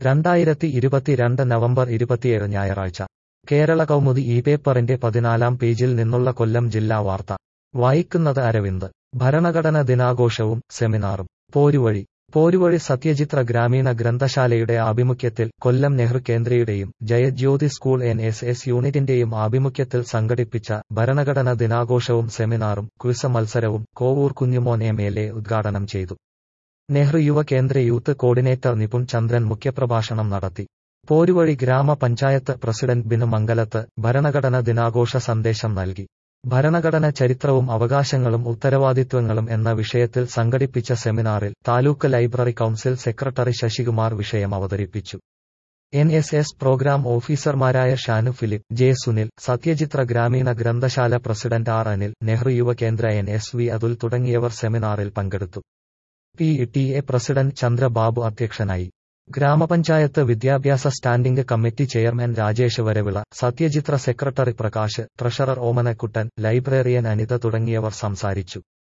രണ്ടായിരത്തി ഇരുപത്തിരണ്ട് നവംബർ ഇരുപത്തിയേഴ് ഞായറാഴ്ച കേരള കൗമുദി ഈ പേപ്പറിന്റെ പതിനാലാം പേജിൽ നിന്നുള്ള കൊല്ലം ജില്ലാ വാർത്ത വായിക്കുന്നത് അരവിന്ദ് ഭരണഘടന ദിനാഘോഷവും സെമിനാറും പോരുവഴി പോരുവഴി സത്യജിത്ര ഗ്രാമീണ ഗ്രന്ഥശാലയുടെ ആഭിമുഖ്യത്തിൽ കൊല്ലം നെഹ്റു കേന്ദ്രയുടെയും Jayajyothi school N S S യൂണിറ്റിന്റെയും ആഭിമുഖ്യത്തിൽ സംഘടിപ്പിച്ച ഭരണഘടന ദിനാഘോഷവും സെമിനാറും ക്വിസ് മത്സരവും Kovoor Kunjumon M L A ഉദ്ഘാടനം ചെയ്തു നെഹ്റു യുവ കേന്ദ്ര യൂത്ത് കോർഡിനേറ്റർ നിപുൺ ചന്ദ്രൻ മുഖ്യപ്രഭാഷണം നടത്തി പോരുവഴി ഗ്രാമപഞ്ചായത്ത് പ്രസിഡന്റ് ബിനു മംഗലത്ത് ഭരണഘടന ദിനാഘോഷ സന്ദേശം നൽകി ഭരണഘടന ചരിത്രവും അവകാശങ്ങളും ഉത്തരവാദിത്വങ്ങളും എന്ന വിഷയത്തിൽ സംഘടിപ്പിച്ച സെമിനാറിൽ taluk library council secretary Sasikumar വിഷയം അവതരിപ്പിച്ചു എൻ എസ് എസ് പ്രോഗ്രാം ഓഫീസർമാരായ ഷാനു ഫിലിപ്പ് ജെ സുനിൽ സത്യജിത്ര ഗ്രാമീണ ഗ്രന്ഥശാല president R Anil Nehru Yuvakendra N S V Athul തുടങ്ങിയവർ സെമിനാറിൽ പങ്കെടുത്തു P T A president Chandrababu അധ്യക്ഷനായി ഗ്രാമപഞ്ചായത്ത് വിദ്യാഭ്യാസ standing committee chairman Rajesh Varavila Sathyajithra secretary Prakash treasurer Omanakuttan librarian Anitha തുടങ്ങിയവർ സംസാരിച്ചു